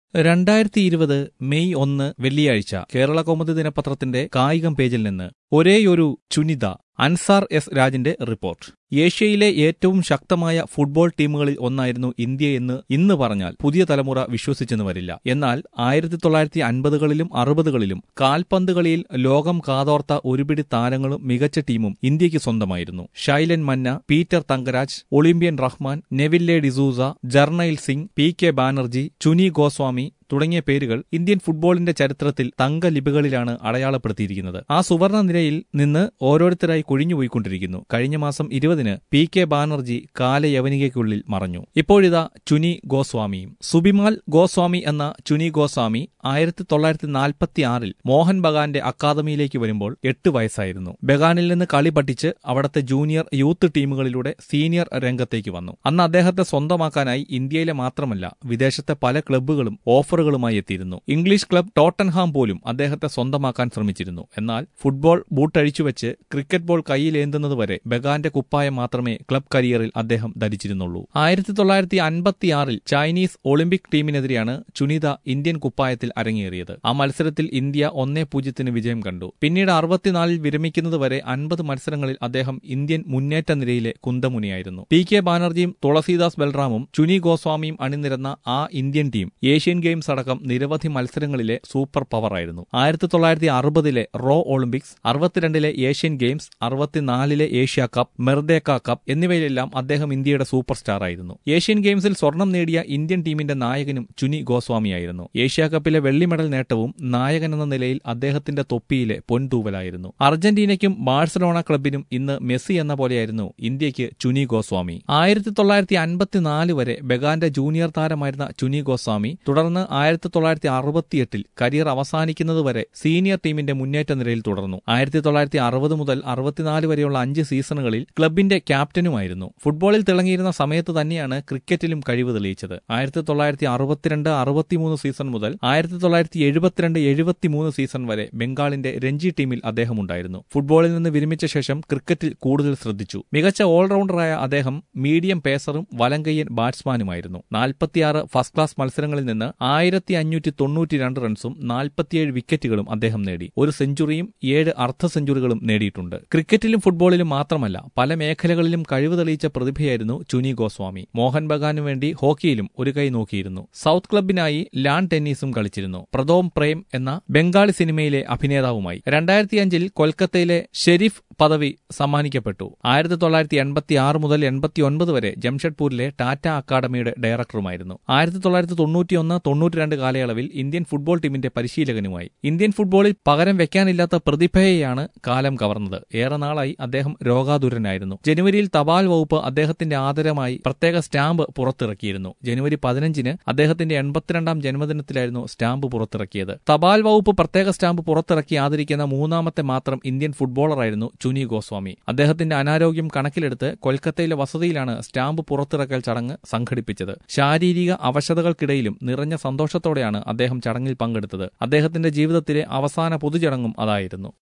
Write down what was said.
രണ്ടായിരത്തി ഇരുപത് മെയ് ഒന്ന് വെള്ളിയാഴ്ച കേരള കൗമുദി ദിനപത്രത്തിന്റെ കായികം പേജിൽ നിന്ന് ഒരേയൊരു ചുനിത അൻസാർ എസ് രാജിന്റെ റിപ്പോർട്ട് ഏഷ്യയിലെ ഏറ്റവും ശക്തമായ ഫുട്ബോൾ ടീമുകളിൽ ഒന്നായിരുന്നു ഇന്ത്യയെന്ന് ഇന്ന് പറഞ്ഞാൽ പുതിയ തലമുറ വിശ്വസിച്ചെന്ന് വരില്ല എന്നാൽ ആയിരത്തി തൊള്ളായിരത്തി അൻപതുകളിലും അറുപതുകളിലും കാൽപന്ത് കളിയിൽ ലോകം കാതോർത്ത ഒരുപിടി താരങ്ങളും മികച്ച ടീമും ഇന്ത്യക്ക് സ്വന്തമായിരുന്നു Sailen Manna Peter Thangaraj Olympian Rahman Neville D'Souza Jarnail Singh P K Banerjee Chuni Goswami തുടങ്ങിയ പേരുകൾ ഇന്ത്യൻ ഫുട്ബോളിന്റെ ചരിത്രത്തിൽ തങ്കലിപികളിലാണ് അടയാളപ്പെടുത്തിയിരിക്കുന്നത് ആ സുവർണ നിരയിൽ നിന്ന് ഓരോരുത്തരായി കൊഴിഞ്ഞുപോയിക്കൊണ്ടിരിക്കുന്നു കഴിഞ്ഞ മാസം ഇരുപതിന് പി കെ ബാനർജി കാലയവനികയ്ക്കുള്ളിൽ മറഞ്ഞു ഇപ്പോഴിതാ ചുനി ഗോസ്വാമിയും സുബിമാൽ ഗോസ്വാമി എന്ന ചുനി ഗോസ്വാമി ആയിരത്തി തൊള്ളായിരത്തി നാൽപ്പത്തി ആറിൽ മോഹൻ ബഗാന്റെ അക്കാദമിയിലേക്ക് വരുമ്പോൾ എട്ട് വയസ്സായിരുന്നു ബഗാനിൽ നിന്ന് കളി പഠിച്ച് അവിടത്തെ ജൂനിയർ യൂത്ത് ടീമുകളിലൂടെ സീനിയർ രംഗത്തേക്ക് വന്നു അന്ന് അദ്ദേഹത്തെ സ്വന്തമാക്കാനായി ഇന്ത്യയിലെ മാത്രമല്ല വിദേശത്തെ പല ക്ലബ്ബുകളും ഓഫറുകളുമായി എത്തിയിരുന്നു ഇംഗ്ലീഷ് ക്ലബ് ടോട്ടൻഹാം പോലും അദ്ദേഹത്തെ സ്വന്തമാക്കാൻ ശ്രമിച്ചിരുന്നു എന്നാൽ ഫുട്ബോൾ ബൂട്ടഴിച്ചുവെച്ച് ക്രിക്കറ്റ് ബോൾ കൈയിലേന്തുന്നതുവരെ ബഗാന്റെ കുപ്പായം മാത്രമേ ക്ലബ് കരിയറിൽ അദ്ദേഹം ധരിച്ചിരുന്നുള്ളൂ ആയിരത്തി തൊള്ളായിരത്തി അൻപത്തിയാറിൽ ചൈനീസ് ഒളിമ്പിക് ടീമിനെതിരെയാണ് ചുനിത ഇന്ത്യൻ കുപ്പായത്തിൽ അരങ്ങേറിയത് ആ മത്സരത്തിൽ ഇന്ത്യ ഒന്നേ പൂജ്യത്തിന് വിജയം കണ്ടു പിന്നീട് അറുപത്തിനാലിൽ വിരമിക്കുന്നതുവരെ അൻപത് മത്സരങ്ങളിൽ അദ്ദേഹം ഇന്ത്യൻ മുന്നേറ്റ നിരയിലെ കുന്തമുനിയായിരുന്നു പി കെ ബാനർജിയും തുളസീദാസ് ബൽറാമും ചുനി ഗോസ്വാമിയും അണിനിരന്ന ആ ഇന്ത്യൻ ടീം ഏഷ്യൻ ഗെയിംസ് അടക്കം നിരവധി മത്സരങ്ങളിലെ സൂപ്പർ പവറായിരുന്നു ആയിരത്തി തൊള്ളായിരത്തി അറുപതിലെ റോ ഒളിമ്പിക്സ് അറുപത്തിരണ്ടിലെ ഏഷ്യൻ ഗെയിംസ് അറുപത്തിനാലിലെ ഏഷ്യ കപ്പ് മെർദേക്ക കപ്പ് എന്നിവയിലെല്ലാം അദ്ദേഹം ഇന്ത്യയുടെ സൂപ്പർ സ്റ്റാർ ആയിരുന്നു ഏഷ്യൻ ഗെയിംസിൽ സ്വർണം നേടിയ ഇന്ത്യൻ ടീമിന്റെ നായകനും ചുനി ഗോസ്വാമിയായിരുന്നു ഏഷ്യ കപ്പിലെ വെള്ളി മെഡൽ നേട്ടവും നായകൻ എന്ന നിലയിൽ അദ്ദേഹത്തിന്റെ തൊപ്പിയിലെ പൊൻതൂവലായിരുന്നു അർജന്റീനയ്ക്കും ബാഴ്സലോണ ക്ലബിനും ഇന്ന് മെസ്സി എന്ന പോലെയായിരുന്നു ഇന്ത്യയ്ക്ക് ചുനി ഗോസ്വാമി ആയിരത്തി തൊള്ളായിരത്തി അൻപത്തിനാല് വരെ ബഗാന്റെ ജൂനിയർ താരമായിരുന്ന ചുനി ഗോസ്വാമി തുടർന്ന് ആയിരത്തി തൊള്ളായിരത്തി അറുപത്തിയെട്ടിൽ കരിയർ അവസാനിക്കുന്നതുവരെ സീനിയർ ടീമിന്റെ മുന്നേറ്റ നിരയിൽ തുടർന്നു ആയിരത്തി തൊള്ളായിരത്തി അറുപത് മുതൽ അറുപത്തിനാല് വരെയുള്ള അഞ്ച് സീസണുകളിൽ ക്ലബിന്റെ ക്യാപ്റ്റനുമായിരുന്നു ഫുട്ബോളിൽ തിളങ്ങിയിരുന്ന സമയത്ത് തന്നെയാണ് ക്രിക്കറ്റിലും കഴിവ് തെളിയിച്ചത് ആയിരത്തി തൊള്ളായിരത്തി അറുപത്തിരണ്ട് അറുപത്തിമൂന്ന് സീസൺ മുതൽ ആയിരത്തി തൊള്ളായിരത്തി എഴുപത്തിരണ്ട് എഴുപത്തിമൂന്ന് സീസൺ വരെ ബംഗാളിന്റെ രഞ്ജി ടീമിൽ അദ്ദേഹം ഉണ്ടായിരുന്നു ഫുട്ബോളിൽ നിന്ന് വിരമിച്ച ശേഷം ക്രിക്കറ്റിൽ കൂടുതൽ ശ്രദ്ധിച്ചു മികച്ച ഓൾറൗണ്ടറായ അദ്ദേഹം മീഡിയം പേസറും വലങ്കയ്യൻ ബാറ്റ്സ്മാനുമായിരുന്നു നാൽപ്പത്തിയാറ് ഫസ്റ്റ് ക്ലാസ് മത്സരങ്ങളിൽ നിന്ന് ആയിരത്തി അഞ്ഞൂറ്റി തൊണ്ണൂറ്റി രണ്ട് റൺസും നാൽപ്പത്തിയേഴ് വിക്കറ്റുകളും അദ്ദേഹം നേടി ഒരു സെഞ്ചുറിയും ഏഴ് അർദ്ധ സെഞ്ചുറികളും നേടിയിട്ടുണ്ട് ക്രിക്കറ്റിലും ഫുട്ബോളിലും മാത്രമല്ല പല മേഖലകളിലും കഴിവ് തെളിയിച്ച പ്രതിഭയായിരുന്നു ചുനി ഗോസ്വാമി മോഹൻ ബഗാനു വേണ്ടി ഹോക്കിയിലും ഒരു കൈ നോക്കിയിരുന്നു സൗത്ത് ക്ലബിനായി ലാൻ ടെന്നീസും കളിച്ചിരുന്നു പ്രദോം പ്രേം എന്ന ബംഗാളി സിനിമയിലെ അഭിനേതാവുമായി രണ്ടായിരത്തിയഞ്ചിൽ കൊൽക്കത്തയിലെ ഷെരീഫ് പദവി സമ്മാനിക്കപ്പെട്ടു ആയിരത്തി തൊള്ളായിരത്തി എൺപത്തി ആറ് മുതൽ എൺപത്തി ഒൻപത് വരെ ജംഷഡ്പൂരിലെ ടാറ്റ അക്കാദമിയുടെ ഡയറക്ടറുമായിരുന്നു ആയിരത്തി തൊള്ളായിരത്തി തൊണ്ണൂറ്റിയൊന്ന് തൊണ്ണൂറ്റിരണ്ട് കാലയളവിൽ ഇന്ത്യൻ ഫുട്ബോൾ ടീമിന്റെ പരിശീലകനുമായി ഇന്ത്യൻ ഫുട്ബോളിൽ പകരം വെക്കാനില്ലാത്ത പ്രതിഭയെയാണ് കാലം കവർന്നത് ഏറെ നാളായി അദ്ദേഹം രോഗാതുരനായിരുന്നു ജനുവരിയിൽ തപാൽ വകുപ്പ് അദ്ദേഹത്തിന്റെ ആദരമായി പ്രത്യേക സ്റ്റാമ്പ് പുറത്തിറക്കിയിരുന്നു ജനുവരി പതിനഞ്ചിന് അദ്ദേഹത്തിന്റെ എൺപത്തിരണ്ടാം ജന്മദിനത്തിലായിരുന്നു സ്റ്റാമ്പ് പുറത്തിറക്കിയത് തപാൽ വകുപ്പ് പ്രത്യേക സ്റ്റാമ്പ് പുറത്തിറക്കി ആദരിക്കുന്ന മൂന്നാമത്തെ മാത്രം ഇന്ത്യൻ ഫുട്ബോളറായിരുന്നു ചുനി ഗോസ്വാമി അദ്ദേഹത്തിന്റെ അനാരോഗ്യം കണക്കിലെടുത്ത് കൊൽക്കത്തയിലെ വസതിയിലാണ് സ്റ്റാമ്പ് പുറത്തിറക്കൽ ചടങ്ങ് സംഘടിപ്പിച്ചത് ശാരീരിക അവശതകൾക്കിടയിലും നിറഞ്ഞ സന്തോഷത്തോടെയാണ് അദ്ദേഹം ചടങ്ങിൽ പങ്കെടുത്തത് അദ്ദേഹത്തിന്റെ ജീവിതത്തിലെ അവസാന പൊതുചടങ്ങും അതായിരുന്നു